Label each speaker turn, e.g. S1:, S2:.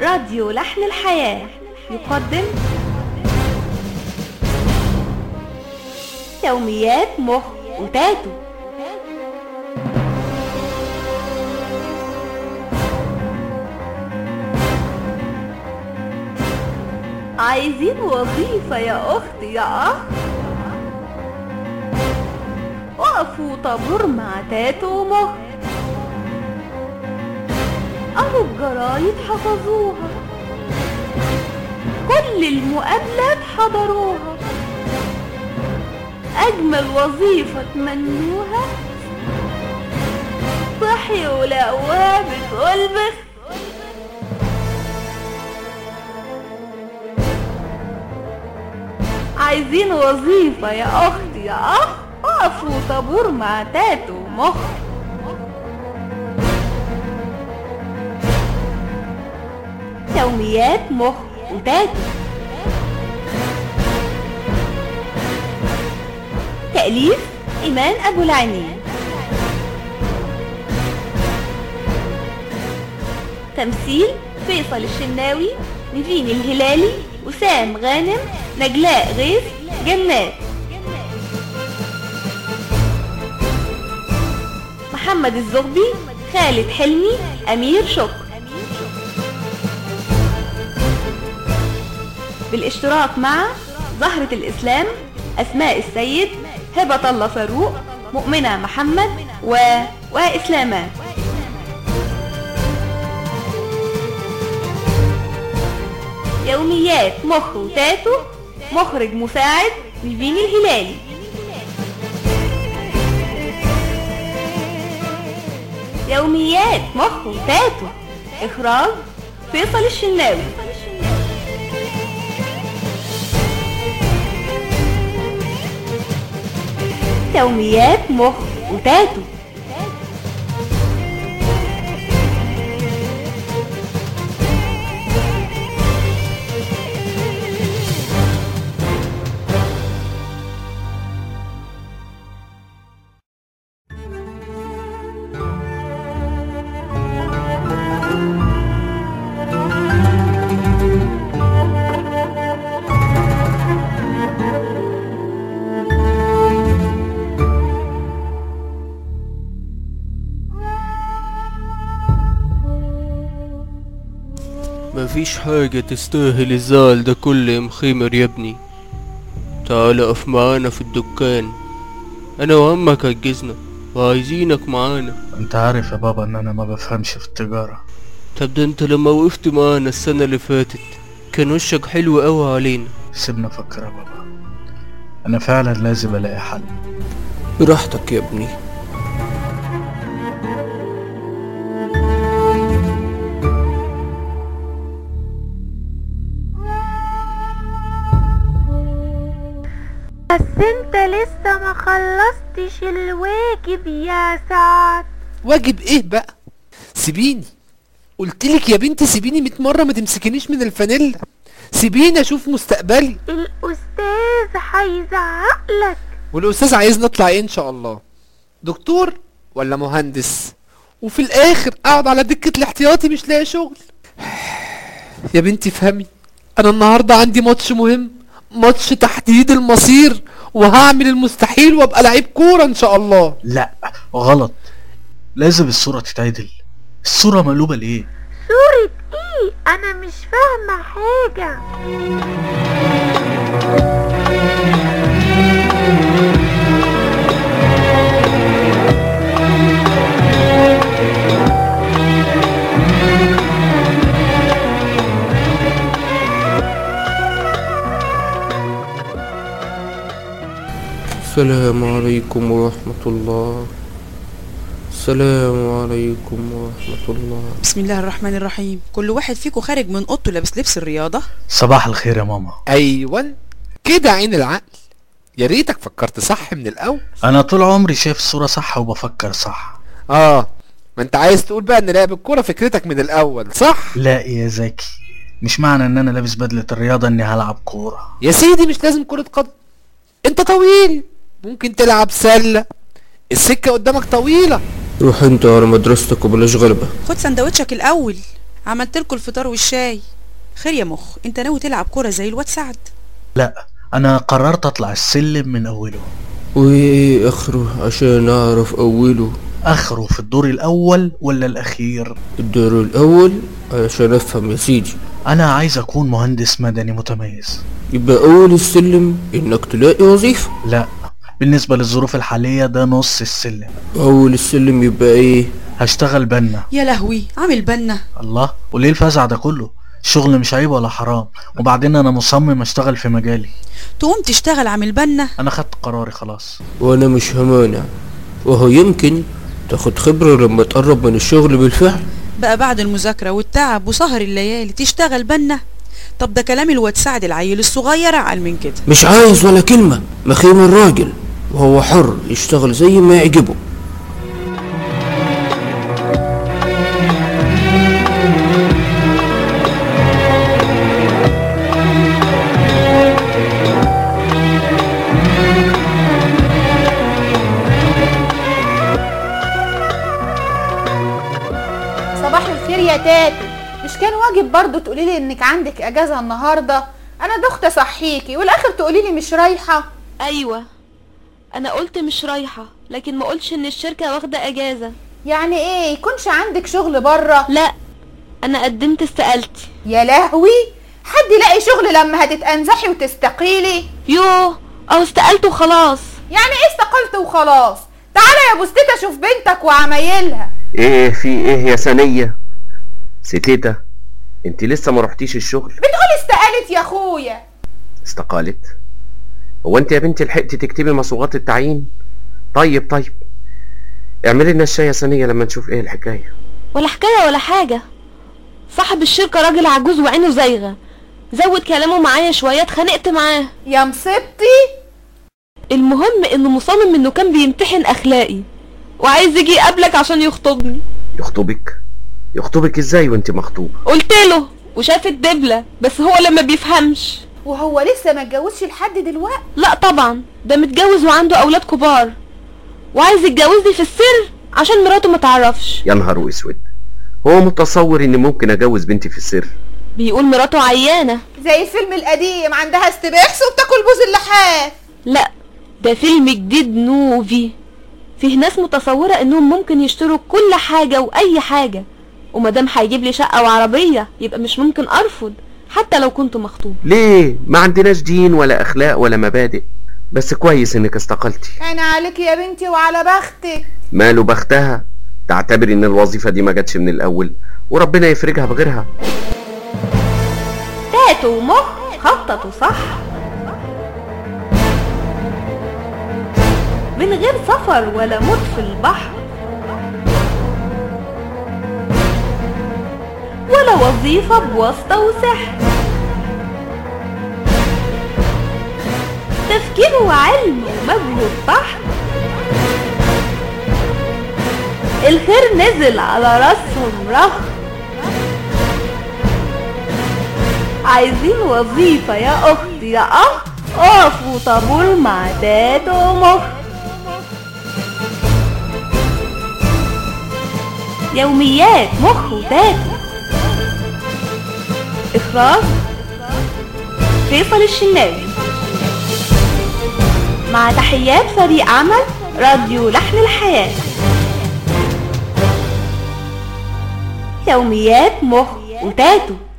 S1: راديو لحن الحياة يقدم يوميات مخ وتاتو عايزين وظيفة يا أختي يا أخ وقفوا طابور مع تاتو ومخ أهو الجرايد حفظوها كل المقابلات حضروها أجمل وظيفة تمنوها صحي ولقوها بتقول بس عايزين وظيفة يا أختي يا أخ وقفوا طابور مع تاتو مخ يوميات مخ وتاتو تأليف إيمان أبو العينين تمثيل فيصل الشناوي نيفين الهلالي وسام غانم نجلاء غيث جنات محمد الزغبي خالد حلمي أمير شكر بالاشتراك مع زهرة الإسلام أسماء السيد هبة الله فاروق مؤمنة محمد و... وإسلامان يوميات مخ وتاتو مخرج مساعد نيفين الهلالي يوميات مخ وتاتو إخراج فيصل الشناوي يوميات مخ وتاتو
S2: مفيش حاجة تستاهل الزعل ده كله يا مخيمر يا ابني تعال اقف معانا في الدكان انا وعمك عجزنا وعايزينك معانا
S3: انت عارف يا بابا ان انا ما بفهمش في التجارة
S2: طب ده انت لما وقفت معانا السنة اللي فاتت كان وشك حلو قوي علينا
S3: سيبنا افكر يا بابا انا فعلا لازم الاقي حل
S2: براحتك يا ابني
S4: بس انت لسه ما خلصتش الواجب يا سعد
S5: واجب ايه بقى سيبيني قلتلك يا بنتي سيبيني 100 مره ما تمسكنيش من الفانيلا سيبيني اشوف مستقبلي
S4: الاستاذ هيزعقلك
S5: والاستاذ عايزني اطلع ايه ان شاء الله دكتور ولا مهندس وفي الاخر اقعد على دكه الاحتياطي مش لاقي شغل يا بنتي فهمي انا النهارده عندي ماتش مهم ماتش تحديد المصير وهعمل المستحيل وابقى لعيب كوره ان شاء الله
S3: لا غلط لازم الصورة تتعدل الصورة مقلوبة ليه
S4: صورة ايه انا مش فاهمة حاجة
S2: السلام عليكم ورحمة الله السلام عليكم ورحمة الله
S6: بسم الله الرحمن الرحيم كل واحد فيكم خارج من اوضته لابس لبس الرياضه
S3: صباح الخير يا ماما
S5: ايوه كده عين العقل يا ريتك فكرت صح من الاول
S3: انا طول عمري شايف الصورة صح وبفكر صح
S5: اه ما انت عايز تقول بقى ان لعب الكوره فكرتك من الاول صح
S3: لا يا زكي مش معنى ان انا لابس بدلة الرياضة اني هلعب كورة
S5: يا سيدي مش لازم كرة قدم انت طويل ممكن تلعب سلة السكة قدامك طويلة
S2: روح انت على مدرستك وبلاش غلبة
S6: خد سندوتشك الاول عملت لكم الفطار والشاي خير يا مخ انت ناوي تلعب كرة زي الواد سعد
S3: لا انا قررت اطلع السلم من اوله
S2: وايه اخره عشان اعرف اوله
S3: اخره في الدور الاول ولا الاخير
S2: الدور الاول عشان افهم يا سيدي
S3: انا عايز اكون مهندس مدني متميز
S2: يبقى اول السلم انك تلاقي وظيفة
S3: لا بالنسبة للظروف الحالية ده نص السلم
S2: اول السلم يبقى ايه
S3: هشتغل بنا
S6: يا لهوي عامل بنا
S3: الله وليه الفزع ده كله الشغل مش عيب ولا حرام وبعدين انا مصمم اشتغل في مجالي
S6: تقوم تشتغل عامل بنا
S3: انا خدت قراري خلاص
S2: وانا مش همانع وهو يمكن تاخد خبرة لما تقرب من الشغل بالفعل
S6: بقى بعد المذاكرة والتعب وسهر الليالي تشتغل بنا طب ده كلام الواد سعد العيل الصغير اعقل من كده
S2: مش عايز ولا كلمة مخيم الراجل وهو حر يشتغل زي ما يعجبه
S7: صباح الخير يا تاتي مش كان واجب برضو تقولي لي انك عندك اجازه النهارده انا دخت اصحيكي والاخر تقولي لي مش رايحه
S1: ايوه انا قلت مش رايحة لكن ما قلتش ان الشركة واخدة اجازة
S7: يعني ايه يكونش عندك شغل بره
S1: لا انا قدمت استقالتي
S7: يا لهوي حد يلاقي شغل لما هتتأنزحي وتستقيلي
S1: يوه او استقلت وخلاص
S7: يعني ايه استقلت وخلاص تعالى يا بوستيتا شوف بنتك وعمايلها
S8: ايه في ايه يا سنية ستيتا انت لسه ما رحتيش الشغل
S7: بتقول استقالت يا اخويا
S8: استقالت هو انت يا بنتي لحقتي تكتبي مصوغات التعيين طيب طيب اعملي لنا الشاي يا سنية لما نشوف ايه الحكاية
S1: ولا حكاية ولا حاجة صاحب الشركة راجل عجوز وعينه زايغة زود كلامه معايا شوية اتخانقت معاه
S7: يا مصيبتي
S1: المهم انه مصمم انه كان بيمتحن اخلاقي وعايز يجي يقابلك عشان يخطبني
S8: يخطبك يخطبك ازاي وانت مخطوبة
S1: قلت له وشاف الدبلة بس هو لما بيفهمش
S7: وهو لسه ما اتجوزش لحد دلوقتي
S1: لا طبعا ده متجوز وعنده اولاد كبار وعايز يتجوزني في السر عشان مراته ما تعرفش
S8: يا نهار اسود هو متصور اني ممكن اجوز بنتي في السر
S1: بيقول مراته عيانة
S7: زي الفيلم القديم عندها استباحس وبتاكل بوز اللحاف
S1: لا ده فيلم جديد نوفي فيه ناس متصورة انهم ممكن يشتروا كل حاجة واي حاجة ومادام هيجيب لي شقة وعربية يبقى مش ممكن ارفض حتى لو كنت مخطوب
S8: ليه ما عندناش دين ولا اخلاق ولا مبادئ بس كويس انك استقلتي
S7: انا عليك يا بنتي وعلى بختك
S8: ماله بختها تعتبري ان الوظيفة دي ما جاتش من الاول وربنا يفرجها بغيرها
S1: تاتو ومخ خططوا صح من غير سفر ولا موت في البحر ولا وظيفة بواسطة وسحر تفكير وعلم ومجهود بحر الخير نزل على راسهم رخ عايزين وظيفة يا أختي يا أخ اقفوا طابور مع تاتو مخ يوميات مخ وتاتو إخراج فيصل الشناوي مع تحيات فريق عمل راديو لحن الحياة يوميات مخ وتاتو